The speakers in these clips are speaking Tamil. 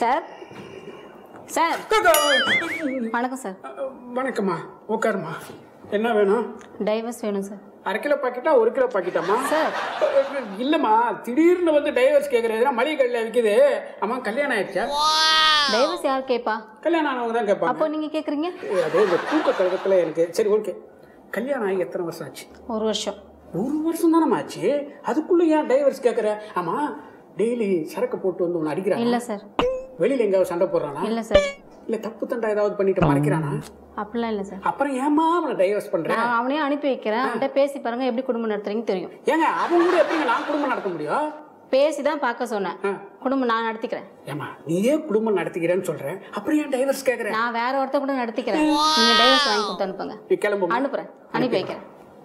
சார் சார் வணக்கம் சார் வணக்கம்மா உட்காருமா என்ன வேணும் டைவர்ஸ் வேணும் சார் அரை கிலோ பாக்கெட்டா ஒரு கிலோ பாக்கெட்டாம்மா சார் இல்லைம்மா திடீர்னு வந்து டைவர்ஸ் கேட்குறதுனா மளிகை கடையில் விற்கிது ஆமா கல்யாணம் ஆயிடுச்சா டைவர்ஸ் யார் கேட்பா கல்யாணம் ஆனவங்க தான் கேட்பாங்க அப்போ நீங்க கேக்குறீங்க அது இந்த தூக்க கழகத்தில் எனக்கு சரி ஓகே கல்யாணம் ஆகி எத்தனை வருஷம் ஆச்சு ஒரு வருஷம் ஒரு வருஷம் தானே ஆச்சு அதுக்குள்ளே ஏன் டைவர்ஸ் கேட்குற ஆமா டெய்லி சரக்கு போட்டு வந்து ஒன்று அடிக்கிறான் இல்ல சார் வெளியில் எங்கேயாவது சண்டை போடுறானா இல்ல சார் இல்லை தப்பு தண்டா ஏதாவது பண்ணிட்டு மறைக்கிறானா அப்படிலாம் இல்ல சார் அப்புறம் ஏமா அவனை டைவர்ஸ் பண்ணுறேன் நான் அவனையே அனுப்பி வைக்கிறேன் அவன்கிட்ட பேசி பாருங்க எப்படி குடும்பம் நடத்துறீங்கன்னு தெரியும் ஏங்க அவன் கூட எப்படிங்க நான் குடும்பம் நடத்த முடியும் பேசி தான் பார்க்க சொன்னேன் ஆ. குடும்பம் நான் நடத்திக்கிறேன் ஏமா நீயே குடும்பம் நடத்திக்கிறேன்னு சொல்றேன் அப்புறம் ஏன் டைவர்ஸ் கேட்குற நான் வேற ஒருத்தர் கூட நடத்திக்கிறேன் நீங்க டைவர்ஸ் வாங்கி கொடுத்து அனுப்புங்க நீ கிளம்பு அனுப்புறேன் அனுப்பி வைக்கிறேன்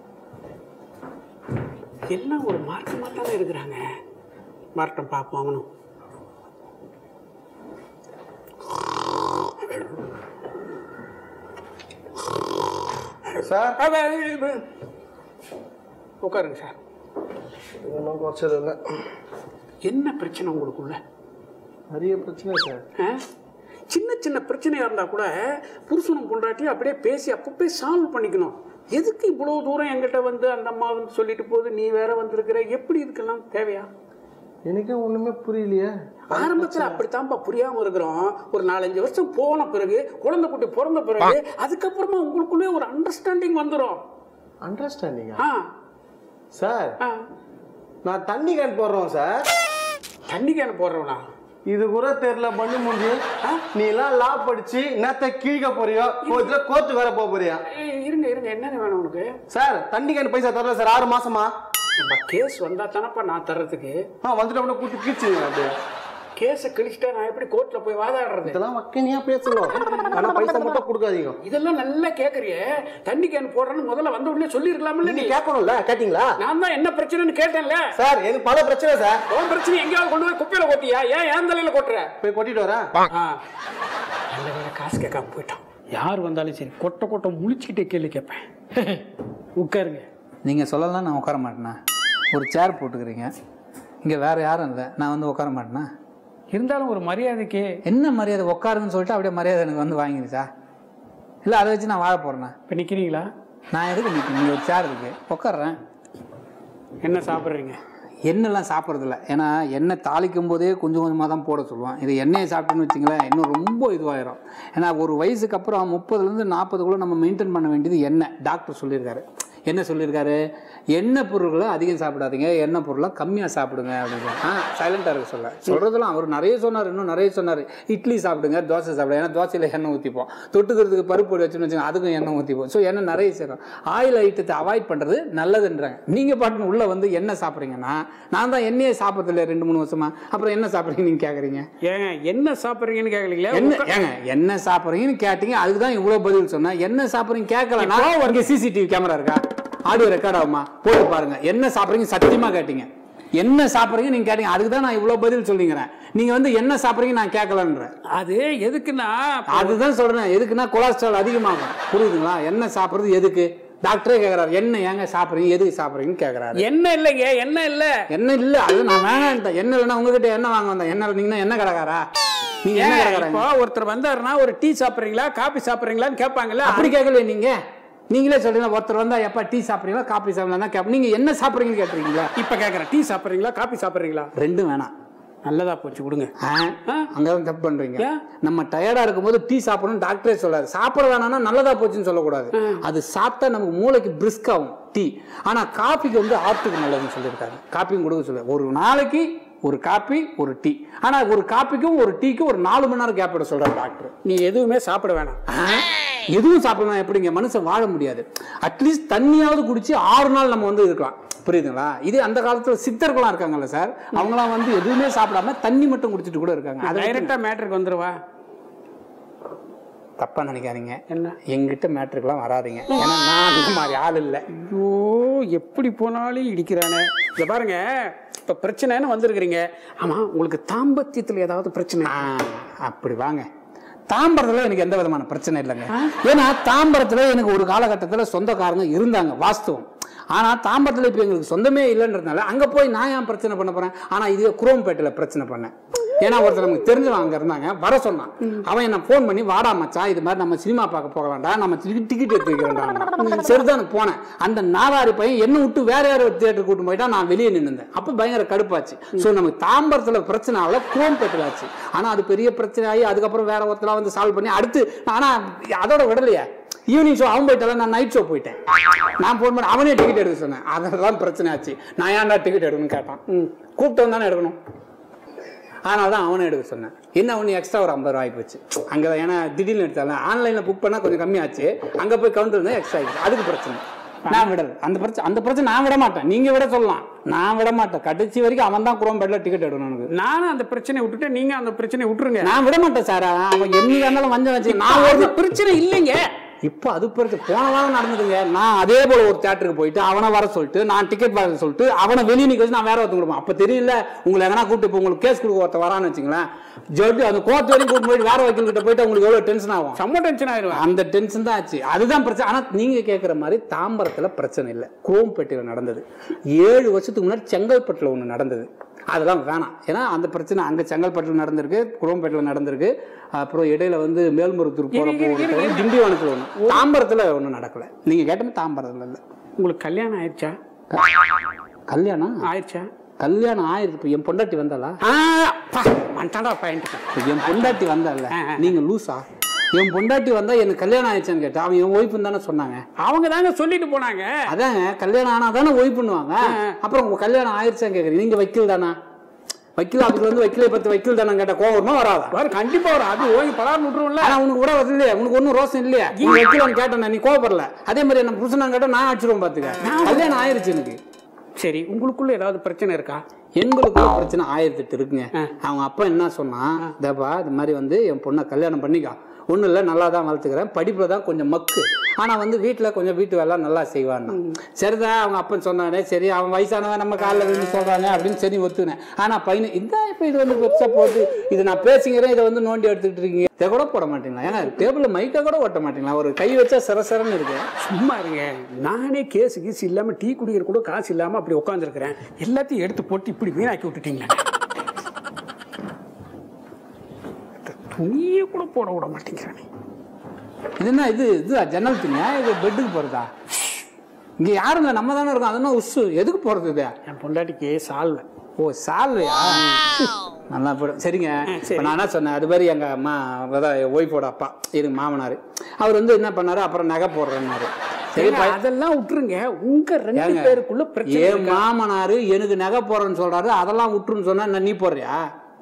எல்லாம் ஒரு மாற்றமாக தானே இருக்கிறாங்க மாற்றம் பார்ப்போம் அவனும் சார் அவ- இவ- உட்காருங்க சார் ஒன்றும் குறைச்சல் இல்லை என்ன பிரச்சனை உங்களுக்குள்ள நிறைய பிரச்சனை சார் ஆ? சின்ன சின்ன பிரச்சனையாக இருந்தால் கூட புருஷனும் பொண்டாட்டி அப்படியே பேசி அப்பப்பே சால்வ் பண்ணிக்கணும் எதுக்கு இவ்வளோ தூரம் என்கிட்ட வந்து அந்த அம்மா வந்து சொல்லிட்டு போகுது நீ வேற வந்திருக்கிற எப்படி இதுக்கெல்லாம் தேவையா எனக்கே ஒன்றுமே புரியலையே ஆரம்பத்தில் அப்படித்தான்ப்பா புரியாம இருக்கிறோம் ஒரு நாலஞ்சு வருஷம் போன பிறகு குழந்தை குட்டி பிறந்த பிறகு அதுக்கப்புறமா உங்களுக்குள்ளே ஒரு அண்டர்ஸ்டாண்டிங் வந்துடும் அண்டர்ஸ்டாண்டிங்கா ஆ சார் ஆ நான் தண்ணி கேன் போடுறோம் சார் தண்ணி கேன போடுறவனா இது கூட தெரியல பண்ணி முடிஞ்சு நீ எல்லாம் லா படிச்சு நேத்த கீழ்க்க போறியோ கோர்ட்ல கோர்ட்டு வேற போக போறியா ஏய், இருங்க இருங்க என்னென்ன வேணும் உனக்கு சார் தண்ணி கேன் பைசா தரல சார் ஆறு மாசமா நம்ம கேஸ் வந்தா தானப்பா நான் தர்றதுக்கு ஆ வந்துட்டு அப்படியே கூட்டு கீச்சுங்க அப்படியே கேஸை கிழிச்சிட்டா நான் எப்படி கோர்ட்ல போய் வாதாடுறது இதெல்லாம் வக்கனியா பேசணும் ஆனா பைசா மட்டும் கொடுக்காதீங்க இதெல்லாம் நல்லா கேக்குறியே தண்ணி கேன் போடுறேன்னு முதல்ல வந்த உடனே சொல்லிருக்கலாம்ல நீ நீங்க கேட்கணும்ல கேட்டீங்களா நான் தான் என்ன பிரச்சனைன்னு கேட்டேன்ல சார் எனக்கு பல பிரச்சனை சார் உன் பிரச்சனை எங்கேயாவது கொண்டு போய் குப்பையில கொட்டியா ஏன் ஏன் தலையில கொட்டுற போய் கொட்டிட்டு வரேன் ஆ. நல்ல வேலை காசு கேட்காம போயிட்டான் யார் வந்தாலும் சரி கொட்டை கொட்டை முழிச்சுக்கிட்டே கேள்வி கேட்பேன் உட்காருங்க நீங்கள் சொல்லலாம் நான் உட்கார மாட்டேனா ஒரு சேர் போட்டுக்கிறீங்க இங்கே வேறு யாரும் இல்லை நான் வந்து உட்கார மாட்டேனா இருந்தாலும் ஒரு மரியாதைக்கு என்ன மரியாதை உட்காருன்னு சொல்லிட்டு அப்படியே மரியாதை எனக்கு வந்து வாங்கிடுச்சா இல்லை அதை வச்சு நான் வாழ போகிறேண்ணா இப்போ நிற்கிறீங்களா நான் எதுக்கு நிற்கிறேன் இங்கே ஒரு சேர் இருக்குது உட்காடுறேன் என்ன சாப்பிட்றீங்க எண்ணெய்லாம் சாப்பிட்றதில்ல ஏன்னா எண்ணெய் தாளிக்கும் போதே கொஞ்சம் கொஞ்சமாக தான் போட சொல்லுவான் இது எண்ணெயை சாப்பிட்டோன்னு வச்சிங்களேன் இன்னும் ரொம்ப இதுவாயிரும் ஏன்னா ஒரு வயசுக்கு அப்புறம் முப்பதுலேருந்து நாற்பதுக்குள்ளே நம்ம மெயின்டைன் பண்ண வேண்டியது எண்ணெய் டாக்டர் சொல்லியிருக்காரு என்ன சொல்லியிருக்காரு எண்ணெய் பொருட்களை அதிகம் சாப்பிடாதீங்க எண்ணெய் பொருளை கம்மியாக சாப்பிடுங்க அப்படின்னு ஆ சைலண்டாக இருக்க சொல்ல சொல்கிறதெல்லாம் அவர் நிறைய சொன்னார் இன்னும் நிறைய சொன்னார் இட்லி சாப்பிடுங்க தோசை சாப்பிடுங்க ஏன்னா தோசையில் எண்ணெய் ஊற்றிப்போம் தொட்டுக்கிறதுக்கு பருப்பு பொடி வச்சுன்னு வச்சுக்கோங்க அதுக்கும் எண்ணெய் ஊற்றிப்போம் ஸோ எண்ணெய் நிறைய சேரும் ஆயில் ஐட்டத்தை அவாய்ட் பண்ணுறது நல்லதுன்றாங்க நீங்கள் பாட்டுன்னு உள்ளே வந்து எண்ணெய் சாப்பிட்றீங்கன்னா நான் தான் எண்ணெயை சாப்பிட்றதில்ல ரெண்டு மூணு வருஷமா அப்புறம் என்ன சாப்பிட்றீங்க நீங்கள் கேட்குறீங்க ஏங்க என்ன சாப்பிட்றீங்கன்னு கேட்கலீங்களா என்ன ஏங்க என்ன சாப்பிட்றீங்கன்னு கேட்டீங்க அதுக்கு தான் இவ்வளோ பதில் சொன்னேன் என்ன சாப்பிட்றீங்க கேட்கலன்னா இங்கே சிசிடிவி கேமரா இருக்கா ஆடியோ ரெக்கார்ட் ஆகுமா போட்டு பாருங்க என்ன சாப்பிட்றீங்க சத்தியமாக கேட்டீங்க என்ன சாப்பிட்றீங்க நீங்கள் கேட்டீங்க அதுக்கு தான் நான் இவ்வளோ பதில் சொல்லிங்கிறேன் நீங்கள் வந்து என்ன சாப்பிட்றீங்க நான் கேட்கலன்றேன் அது எதுக்குன்னா அதுதான் சொல்கிறேன் எதுக்குன்னா கொலஸ்ட்ரால் அதிகமாகும் புரியுதுங்களா என்ன சாப்பிட்றது எதுக்கு டாக்டரே கேட்குறாரு என்ன ஏங்க சாப்பிட்றீங்க எதுக்கு சாப்பிட்றீங்கன்னு கேட்குறாரு என்ன இல்லைங்க என்ன இல்லை என்ன இல்லை அது நான் வேணான்ட்டேன் என்ன இல்லைன்னா உங்ககிட்ட என்ன வாங்க வந்தேன் என்ன நீங்கன்னா என்ன கடைக்காரா நீங்கள் என்ன கடைக்காரங்க இப்போ ஒருத்தர் வந்தாருன்னா ஒரு டீ சாப்பிட்றீங்களா காபி சாப்பிட்றீங்களான்னு கேட்பாங்கல்ல அப்படி கேட்கல நீங்க நீங்களே சொல்றீங்க ஒருத்தர் வந்தா எப்ப டீ சாப்பிடுறீங்களா காபி சாப்பிடலாம் தான் கேட்ப நீங்க என்ன சாப்பிடுறீங்கன்னு கேட்டுறீங்களா இப்போ கேட்குறேன் டீ சாப்பிட்றீங்களா காபி சாப்பிட்றீங்களா ரெண்டும் வேணாம் நல்லதா போச்சு கொடுங்க ஆ, அங்கதான் தப்பு பண்றீங்க ஏன்? நம்ம டயர்டா இருக்கும்போது டீ சாப்பிடணும் டாக்டரே சொல்லாரு சாப்பிட வேணாம்னா நல்லதா போச்சுன்னு சொல்லக்கூடாது அது சாப்பிட்டா நமக்கு மூளைக்கு பிரிஸ்க் ஆகும் டீ ஆனா காபிக்கு வந்து ஆர்ட்டுக்கு நல்லதுன்னு சொல்லியிருக்காங்க காப்பியும் கொடுக்க சொல்ல ஒரு நாளைக்கு ஒரு காப்பி ஒரு டீ ஆனா ஒரு காப்பிக்கும் ஒரு டீக்கும் ஒரு நாலு மணி நேரம் கேப் விட சொல்றாரு டாக்டர் நீ எதுவுமே சாப்பிட வேணாம் ஆ? எதுவும் சாப்பிடலாம் எப்படிங்க மனுஷன் வாழ முடியாது அட்லீஸ்ட் தண்ணியாவது குடிச்சு ஆறு நாள் நம்ம வந்து இருக்கலாம் புரியுதுங்களா இது அந்த காலத்துல சித்தர்கள்லாம் இருக்காங்கல்ல சார் அவங்களாம் வந்து எதுவுமே சாப்பிடாம தண்ணி மட்டும் குடிச்சிட்டு கூட இருக்காங்க அதை விட்டு டைரக்டா மேட்டருக்கு வந்துருவா தப்பா நினைக்காதீங்க என்ன எங்கிட்ட மேட்ருக்கெல்லாம் வராதீங்க ஏன்னா நான் அந்த மாதிரி ஆள் இல்லை ஐயோ எப்படி போனாலும் இடிக்கிறானே இதை பாருங்க இப்போ பிரச்சனைன்னு வந்திருக்கிறீங்க ஆமா உங்களுக்கு தாம்பத்தியத்தில் ஏதாவது பிரச்சனை ஆ, அப்படி வாங்க தாம்பரத்துல எனக்கு எந்த விதமான பிரச்சனை இல்லைங்க ஏன்னா தாம்பரத்துல எனக்கு ஒரு காலகட்டத்துல சொந்தக்காரங்க இருந்தாங்க வாஸ்தவம் ஆனா தாம்பரத்துல இப்ப எங்களுக்கு சொந்தமே இல்லைன்றதுனால அங்க போய் நான் ஏன் பிரச்சனை பண்ண போறேன் ஆனா இதுவே குரோம்பேட்டையில பிரச்சனை பண்ணேன் ஏன்னா ஒருத்தர் நமக்கு தெரிஞ்சவன் அங்க இருந்தாங்க வர சொன்னான் அவன் என்ன ஃபோன் பண்ணி வாடா மச்சான் இது மாதிரி நம்ம சினிமா பார்க்க போகலாம்டா நம்ம டிக்கெட் எடுத்து வைக்கிறோம்டா சரிதான் போனேன் அந்த நாலாறு பையன் என்ன விட்டு வேற யாரோ ஒரு தியேட்டர் கூட்டு போயிட்டா நான் வெளியே நின்னுந்தேன் அப்ப பயங்கர கடுப்பாச்சு சோ நமக்கு தாம்பரத்துல பிரச்சனை ஆகல குரோம்பேட்டில் ஆச்சு ஆனா அது பெரிய பிரச்சனை ஆகி அதுக்கப்புறம் வேற ஒருத்தரா வந்து சால்வ் பண்ணி அடுத்து ஆனா அதோட விடலையே ஈவினிங் ஷோ அவன் போயிட்டால நான் நைட் ஷோ போயிட்டேன் நான் ஃபோன் பண்ணி அவனே டிக்கெட் எடுக்க சொன்னேன் அதெல்லாம் பிரச்சனை ஆச்சு நான் ஏன்டா டிக்கெட் எடுக்கணும்னு கேட்டான் கூப்பிட்டு தானே எடுக்கணும் அதனால தான் அவனை எடுக்க சொன்னேன் என்ன ஒன்று எக்ஸ்ட்ரா ஒரு ஐம்பது ரூபாய் போச்சு அங்கே தான் ஏன்னா திடீர்னு எடுத்தால ஆன்லைனில் புக் பண்ணால் கொஞ்சம் கம்மியாச்சு அங்கே போய் கவுண்டர் இருந்தால் எக்ஸ்ட்ரா ஆயிடுச்சு அதுக்கு பிரச்சனை நான் விடல அந்த பிரச்சனை அந்த பிரச்சனை நான் விட மாட்டேன் நீங்க விட சொல்லலாம் நான் விட மாட்டேன் கடைசி வரைக்கும் அவன் தான் குரோம்பேட்டில் டிக்கெட் எடுக்கணும் எனக்கு நானும் அந்த பிரச்சனையை விட்டுட்டு நீங்க அந்த பிரச்சனையை விட்டுருங்க நான் விட மாட்டேன் சார் அவன் என்னைக்கு இருந்தாலும் வஞ்சம் வச்சு நான் ஒரு ஒரு பிரச்சனை இல்லைங்க இப்போ அது பிறகு போன வாரம் நடந்ததுங்க நான் அதே போல ஒரு தியேட்டருக்கு போயிட்டு அவனை வர சொல்லிட்டு நான் டிக்கெட் வாங்க சொல்லிட்டு அவனை வெளியே நிக்க வச்சு நான் வேற ஒருத்தங்க கொடுப்பேன் அப்போ தெரியல உங்களை எங்கன்னா கூப்பிட்டு இப்போ உங்களுக்கு கேஸ் கொடுக்க ஒருத்த வரான்னு வச்சுங்களேன் ஜட்ஜு அந்த கோர்ட் வரைக்கும் கூப்பிட்டு போயிட்டு வேற வக்கீல் கிட்ட போயிட்டு உங்களுக்கு எவ்வளோ டென்ஷன் ஆகும் செம்ம டென்ஷன் ஆயிடுவேன் அந்த டென்ஷன் தான் ஆச்சு அதுதான் பிரச்சனை ஆனா நீங்க கேட்குற மாதிரி தாம்பரத்துல பிரச்சனை இல்லை குரோம்பேட்டையில் நடந்தது ஏழு வருஷத்துக்கு முன்னாடி செங்கல்பட்டுல ஒண்ணு நடந்தது அதெல்லாம் வேணாம் ஏன்னா அந்த பிரச்சனை அங்க செங்கல்பட்டுல நடந்திருக்கு குரோம்பேட்டில் நடந்திருக்கு அப்புறம் இடையில வந்து மேல்மருத்தூர் போறப்போ ஒரு time, திண்டிவனத்துல ஒண்ணு தாம்பரத்துல ஒண்ணும் நடக்கல நீங்க கேட்டமே தாம்பரத்துல இல்ல உங்களுக்கு கல்யாணம் ஆயிடுச்சா கல்யாணம் ஆயிடுச்சா கல்யாணம் ஆயிருக்கு இப்போ என் பொண்டாட்டி வந்தாளா ஆ, பா, வந்துட்டான்டா பையன் இப்ப என் பொண்டாட்டி வந்தால நீங்க லூசா என் பொண்டாட்டி வந்தா எனக்கு கல்யாணம் ஆயிடுச்சான்னு கேட்டா அவன் என் ஒய்ஃபுன்னு தானே சொன்னாங்க அவங்க தாங்க சொல்லிட்டு போனாங்க அதாங்க கல்யாணம் ஆனா தானே ஒய்ஃப் பண்ணுவாங்க அப்புறம் உங்க கல்யாணம் ஆயிடுச்சான்னு கேக்குறீங்க நீங்க வக்கீல் தானா வக்கீல் ஆஃபீஸ்ல வந்து வக்கீலை பத்தி வக்கீல் தானே கேட்ட கோவம் வருமா வராதா வர கண்டிப்பா வரும் அது ஓய் பலார் விட்டுருவோம்ல ஆனா உனக்கு கூட வருது இல்லையா உனக்கு ஒன்றும் ரோசம் இல்லையா நீ வக்கீலான்னு கேட்டேன் நீ கோவப்படல அதே மாதிரி என்ன புருஷனா கேட்டா நான் அடிச்சிருவோம் பாத்துக்க கல்யாணம் ஆயிருச்சு எனக்கு சரி உங்களுக்குள்ள ஏதாவது பிரச்சனை இருக்கா எங்களுக்குள்ள பிரச்சனை ஆயிரத்தி எட்டு இருக்குங்க அவங்க அப்பா என்ன சொன்னா தப்பா இது மாதிரி வந்து என் பொண்ணை கல்யாணம் பண்ணிக்கோ ஒன்றும் இல்லை நல்லா தான் வளர்த்துக்கிறேன் படிப்புல தான் கொஞ்சம் மக்கு ஆனா வந்து வீட்டில் கொஞ்சம் வீட்டு வேலை நல்லா செய்வான்னு சரிதான் அவங்க அப்பன் சொன்னானே சரி அவன் வயசானவன் நம்ம காலில் விழுந்து சொல்றாங்க அப்படின்னு சரி ஒத்துனேன் ஆனா பையனை இந்த இப்போ இது வந்து பெருசா போட்டு இது நான் பேசிக்கிறேன் இதை வந்து நோண்டி எடுத்துக்கிட்டு இருக்கீங்க இதை கூட போட மாட்டீங்களா ஏன்னா டேபிளில் மைக்கை கூட ஓட்ட மாட்டீங்களா ஒரு கை வச்சா சரசரன்னு இருக்கு சும்மா இருங்க நானே கேஸு கீஸ் இல்லாம டீ குடிக்கிற கூட காசு இல்லாம அப்படி உட்காந்துருக்கிறேன் எல்லாத்தையும் எடுத்து போட்டு இப்படி வீணாக்கி விட்டுட்டீங்களே இந்த துணியை கூட போட விட மாட்டேங்கிறானே இது என்ன இது இது ஜன்னல் துணியா இது பெட்டுக்கு போறதா இங்க யாருங்க நம்ம தானே இருக்கோம் அதெல்லாம் உஷு எதுக்கு போறது இது என் பொண்டாட்டிக்கு சால்வை ஓ சால்வையா நல்லா போடும் சரிங்க இப்ப நான் என்ன சொன்னேன் அது மாதிரி எங்க அம்மா அதான் என் ஒய்ஃபோட அப்பா எனக்கு மாமனார் அவர் வந்து என்ன பண்ணாரு அப்புறம் நகை போடுறேன்னாரு சரி ஏங்க, அதெல்லாம் விட்டுருங்க உங்க ரெண்டு ஏங்க, பேருக்குள்ள பிரச்சனை என் இருக்கா? மாமனாரு எனக்கு நகை போடுறேன்னு சொல்றாரு அதெல்லாம் விட்டுருன்னு சொன்னா நான் நீ போடுறியா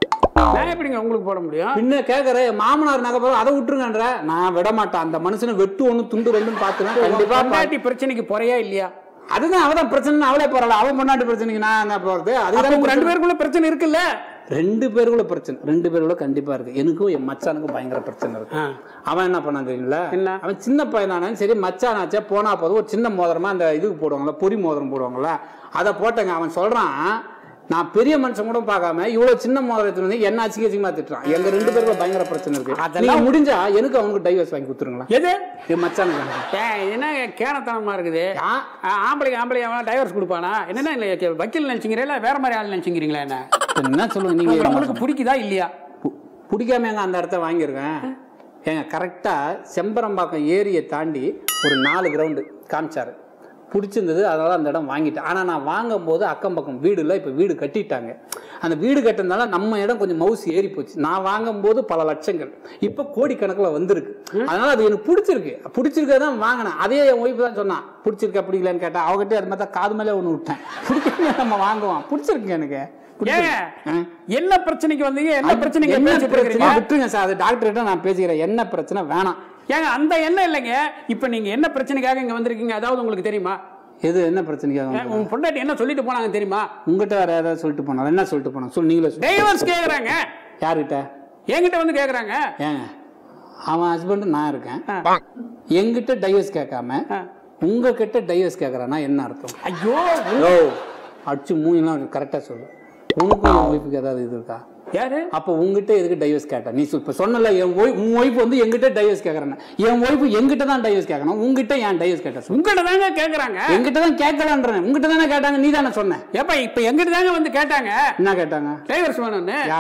நான் எப்படிங்க உங்களுக்கு போட முடியும் பின்ன கேக்குற மாமனார் நகை போடுற அதை விட்டுருங்கன்ற நான் விட மாட்டேன் அந்த மனுஷனை வெட்டு ஒண்ணு துண்டு ரெண்டும் பார்த்துனா கண்டிப்பா பா- பொண்டாட்டி பிரச்சனைக்கு போறியா இல்லையா அதுதான் அவதான் பிரச்சனை அவளே போறல அவன் பொண்டாட்டி பிரச்சனைக்கு நான் என்ன போறது அப்ப அதுதான் உங்க ரெண்டு பேருக்குள்ள பிரச்சனை இருக்குல்ல ரெண்டு பேருக்குள்ள பிரச்சனை ரெண்டு பேருக்குள்ள கண்டிப்பா இருக்கு எனக்கும் என் மச்சானுக்கும் பயங்கர பிரச்சனை இருக்கு ஆ. அவன் என்ன பண்ணான் தெரியுங்களா என்ன? அவன் சின்ன பையனானு சரி மச்சானாச்சே போனா போதும் ஒரு சின்ன மோதிரமா அந்த இதுக்கு போடுவாங்கல்ல பொறி மோதிரம் போடுவாங்கல்ல அதை போட்டேங்க அவன் சொல்றான் நான் பெரிய மனுஷன் கூட பார்க்காம இவ்வளவு சின்ன மோதிரத்துல வந்து என்ன அசிங்க அசிங்கமா திட்டுறான் எங்க ரெண்டு பேருக்குள்ள பயங்கர பிரச்சனை இருக்கு அதெல்லாம் அதெல்லாம் முடிஞ்சா எனக்கு அவனுக்கு டைவர்ஸ் வாங்கி கொடுத்துருங்களா எது என் மச்சானுக்கு ஏன், என்ன கேனத்தனமா இருக்குது ஆ. ஆ, ஆம்பளைக்கு ஆம்பளை அவன் டைவர்ஸ் கொடுப்பானா என்னன்னா இல்ல வக்கீல் நினைச்சுக்கிறீங்களா வேற மாதிரி ஆள் நினைச்சுக்கிறீங்களா என்ன என்ன சொல்லுங்க நீங்க உங்களுக்கு பிடிக்குதா இல்லையா பு- பிடிக்காம எங்க அந்த இடத்த வாங்கியிருக்கேன் ஏங்க கரெக்டாக செம்பரம்பாக்கம் ஏரியை தாண்டி ஒரு நாலு கிரவுண்டு காமிச்சாரு பிடிச்சிருந்தது அதனால அந்த இடம் வாங்கிட்டேன் ஆனால் நான் வாங்கும் போது அக்கம் பக்கம் வீடு இல்லை இப்போ வீடு கட்டிட்டாங்க அந்த வீடு கட்டினதால நம்ம இடம் கொஞ்சம் மவுசு ஏறி போச்சு நான் வாங்கும்போது பல லட்சங்கள் இப்போ கோடிக்கணக்கில் வந்திருக்கு அதனால அது எனக்கு பிடிச்சிருக்கு பிடிச்சிருக்கதான் தான் வாங்கினேன் அதே என் ஒய்ஃப் தான் சொன்னான் பிடிச்சிருக்கா பிடிக்கலன்னு கேட்டா அவகிட்ட அது மாதிரி தான் காது மேலே ஒன்று விட்டேன் பிடிக்கல நம்ம வாங்குவோம் பிடிச்சிருக்கு எனக்கு ஏங்க ஆ. என்ன பிரச்சனைக்கு வந்தீங்க என்ன பிரச்சனைக்கு என்ன பேசிட்டு பிரச்சனை இருக்கீங்க விட்டுருங்க சார் அது டாக்டர்கிட்ட நான் பேசிக்கிறேன் என்ன பிரச்சனை வேணாம் ஏங்க அந்த எண்ணம் இல்லைங்க இப்ப நீங்க என்ன பிரச்சனைக்காக இங்க வந்திருக்கீங்க அதாவது உங்களுக்கு தெரியுமா எது என்ன பிரச்சனைக்காக ஏன், உங்க பொண்டாட்டி என்ன சொல்லிட்டு போனாங்க தெரியுமா உங்ககிட்ட வேற ஏதாவது சொல்லிட்டு போனா என்ன சொல்லிட்டு போனா சொல்லு நீங்களே சொல்லு டைவர்ஸ் கேக்குறாங்க யாருகிட்ட என்கிட்ட வந்து கேக்குறாங்க ஏங்க அவன் ஹஸ்பண்ட் நான் இருக்கேன் எங்கிட்ட டைவர்ஸ் கேட்காம உங்ககிட்ட டைவர்ஸ் கேட்கறானா என்ன அர்த்தம் ஐயோ ஓ அடிச்சு மூணுலாம் கரெக்டாக சொல்லு உனக்கும் உன் ஒய்ஃபுக்கு ஏதாவது இது இருக்கா யாரு அப்போ உங்ககிட்ட எதுக்கு டைவர்ஸ் கேட்ட நீ இப்போ சொன்னல என் ஒய் உன் ஒய்ஃப் வந்து எங்கிட்ட டைவர்ஸ் கேட்கறேன் என் ஒய்ஃப் எங்கிட்ட தான் டைவர்ஸ் கேட்கணும் உங்ககிட்ட ஏன் டைவர்ஸ் கேட்ட சொல்லு உங்ககிட்ட தாங்க கேக்குறாங்க எங்கிட்ட தான் கேட்கலான்றேன் உங்ககிட்ட தானே கேட்டாங்க நீ தானே சொன்ன ஏப்பா இப்ப எங்கிட்ட தாங்க வந்து கேட்டாங்க என்ன கேட்டாங்க டைவர்ஸ் வேணும்னு யாரு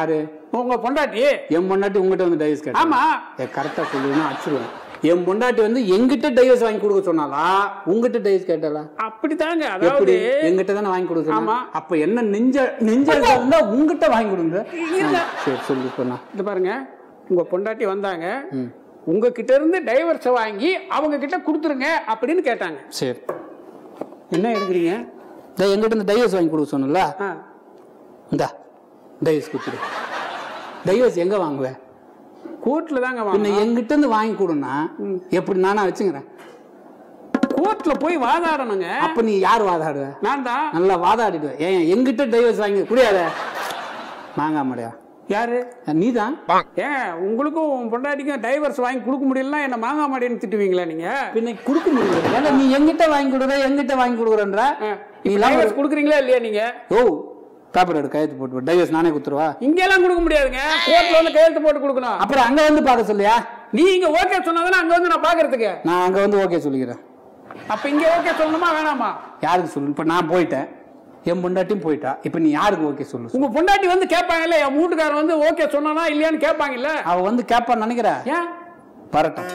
உங்க பொண்டாட்டி என் பொண்டாட்டி உங்ககிட்ட வந்து டைவர்ஸ் கேட்டா ஆமா கரெக்டாக சொல்லுவேன்னா அடிச்சிருவேன் என் பொண்டாட்டி வந்து எங்கிட்ட டைவர்ஸ் வாங்கி கொடுக்க சொன்னாலா உங்ககிட்ட டைவர்ஸ் கேட்டாளா அப்படித்தாங்க எப்படி அதாவது எங்கிட்ட தானே வாங்கி கொடுக்க சொன்னா ஆமா. அப்ப என்ன நெஞ்ச நெஞ்ச இருந்தா உங்ககிட்ட வாங்கி கொடுங்க இருங்க. ஆ, சரி சொல்லு இப்ப நான் இது பாருங்க உங்க பொண்டாட்டி வந்தாங்க உங்ககிட்ட இருந்து டைவர்ஸை வாங்கி அவங்க கிட்ட கொடுத்துருங்க அப்படின்னு கேட்டாங்க சரி என்ன எடுக்கிறீங்க இந்த எங்கிட்ட இருந்து டைவர்ஸ் வாங்கி கொடுக்க சொன்னல ஆ, இந்தா டைவர்ஸ் கொடுத்துரு டைவர்ஸ் எங்க வாங்குவேன் கோர்ட்ல தாங்க பின்ன வாங்க எங்கிட்ட இருந்து வாங்கி கொடுனா எப்படி நானா வச்சுக்கிறேன் கோர்ட்ல போய் வாதாடணுங்க அப்ப நீ யார் வாதாடுவ நான் தான் நல்லா வாதாடிடுவேன் ஏன் எங்கிட்ட டைவர்ஸ் வாங்கி குடியாத வாங்க மாடையா யாரு நீ தான் ஏன் உங்களுக்கும் உன் பொண்டாட்டிக்கும் டைவர்ஸ் வாங்கி கொடுக்க முடியலன்னா என்ன மாங்கா மாடின்னு திட்டுவீங்களா நீங்க பின்ன கொடுக்க முடியல ஏன்னா நீ எங்கிட்ட வாங்கி கொடுக்குற எங்கிட்ட வாங்கி கொடுக்குறன்ற நீ எல்லாம் டைவர்ஸ் கொடுக்குறீங்களா இல்லையா நீங்க ஓ பேப்பர் எடு கையெழுத்து போட்டு டைவர்ஸ் நானே கொடுத்துருவா இங்க எல்லாம் கொடுக்க முடியாதுங்க கோர்ட்ல வந்து கையெழுத்து போட்டு கொடுக்கணும் அப்புறம் அங்க வந்து பார்க்க சொல்லியா நீ இங்க ஓகே சொன்னாதானே அங்க வந்து நான் பாக்குறதுக்கு நான் அங்க வந்து ஓகே சொல்லிக்கிறேன் அப்ப இங்க ஓகே சொல்லணுமா வேணாமா யாருக்கு சொல்லு இப்ப நான் போயிட்டேன் என் பொண்டாட்டியும் போயிட்டா இப்ப நீ யாருக்கு ஓகே சொல்லு உங்க பொண்டாட்டி வந்து கேட்பாங்கல்ல என் வீட்டுக்காரர் வந்து ஓகே சொன்னானா இல்லையான்னு கேட்பாங்கல்ல அவ வந்து கேட்பான்னு நினைக்கிற ஏன் வரட்டும்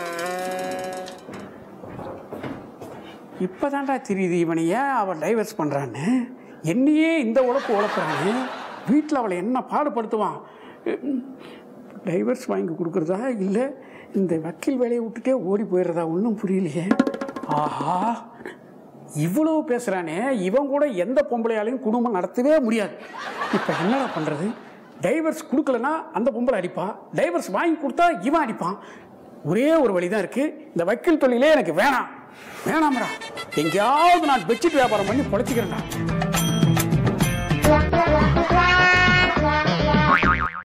இப்பதான்டா தெரியுது இவனை ஏன் அவன் டைவர்ஸ் பண்றான்னு என்னையே இந்த உழப்பு உழப்புறான்னு வீட்டில் அவளை என்ன பாடுபடுத்துவான் டைவர்ஸ் வாங்கி கொடுக்குறதா இல்லை இந்த வக்கீல் வேலையை விட்டுட்டே ஓடி போயிடுறதா ஒன்றும் புரியலையே ஆஹா இவ்வளவு பேசுகிறானே இவன் கூட எந்த பொம்பளையாலையும் குடும்பம் நடத்தவே முடியாது இப்போ என்னடா பண்ணுறது டைவர்ஸ் கொடுக்கலனா அந்த பொம்பளை அடிப்பா டைவர்ஸ் வாங்கி கொடுத்தா இவன் அடிப்பான் ஒரே ஒரு வழி தான் இருக்குது இந்த வக்கீல் தொழிலே எனக்கு வேணாம் வேணாம்டா எங்கேயாவது நான் பெட்ஷீட் வியாபாரம் பண்ணி பொழைச்சிக்கிறேன்டா